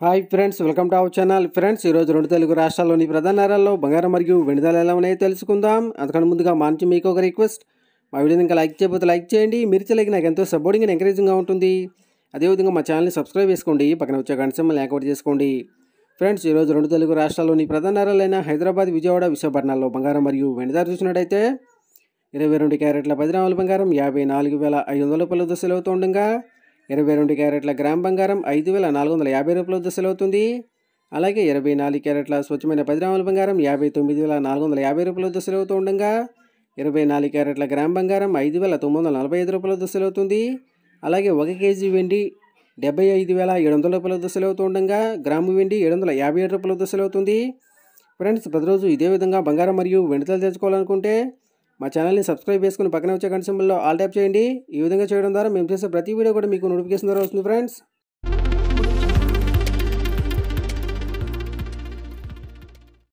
hi friends welcome to our channel friends ఈరోజు రెండు తెలుగు రాష్ట్రాల్లోని ప్రధాన నగరాల్లో బంగారం మరియు వెండి ధరలు ఎలా ఉన్నాయో తెలుసుకుందాం అంతకన్నా ముందుగా మా నుంచి మీకు ఒక రిక్వెస్ట్ మా వీడియోని ఇంకా లైక్ చేయకపోతే లైక్ చేయండి మీరు చేయలేక నాకు ఎంతో సపోర్టింగ్ అండ్ ఎంకరేజింగ్గా ఉంటుంది అదేవిధంగా మా ఛానల్ని సబ్స్క్రైబ్ చేసుకోండి పక్కన వచ్చే గంట సింబల్ యాక్టివేట్ చేసుకోండి ఫ్రెండ్స్ ఈరోజు రెండు తెలుగు రాష్ట్రాల్లోని ప్రధాన నగరాలైన హైదరాబాద్ విజయవాడ విశాఖపట్నాల్లో బంగారం మరియు వెండి ధర చూసినట్టయితే ఇరవై రెండు క్యారెట్ల పది గ్రాముల బంగారం యాభై నాలుగు వేల ఐదు వందల రూపాయల దశలు అవుతుండగా ఇరవై రెండు క్యారెట్ల గ్రామ్ బంగారం ఐదు వేల నాలుగు వందల యాభై రూపాయల దశలు అవుతుంది అలాగే ఇరవై నాలుగు క్యారెట్ల స్వచ్ఛమైన పది గ్రాముల బంగారం యాభై తొమ్మిది వేల నాలుగు వందల యాభై రూపాయల దశలు అవుతూ ఉండగా ఇరవై నాలుగు క్యారెట్ల గ్రామ్ బంగారం ఐదు వేల తొమ్మిది వందల నలభై ఐదు రూపాయల దశలు అవుతుంది అలాగే ఒక కేజీ వెండి డెబ్బై ఐదు వేల ఏడు వందల రూపాయల దశలు అవుతూ ఉండగా గ్రాము వెండి ఏడు వందల యాభై ఏడు రూపాయల దశలు అవుతుంది ఫ్రెండ్స్ ప్రతిరోజు ఇదే విధంగా బంగారం మరియు వెండితలు తెచ్చుకోవాలనుకుంటే మా ఛానల్ని సబ్స్క్రైబ్ చేసుకుని పక్కన వచ్చే గంట సింబల్లో ఆల్ ట్యాప్ చేయండి ఈ విధంగా చేయడం ద్వారా మేము చేసే ప్రతి వీడియో కూడా మీకు నోటిఫికేషన్ ద్వారా వస్తుంది ఫ్రెండ్స్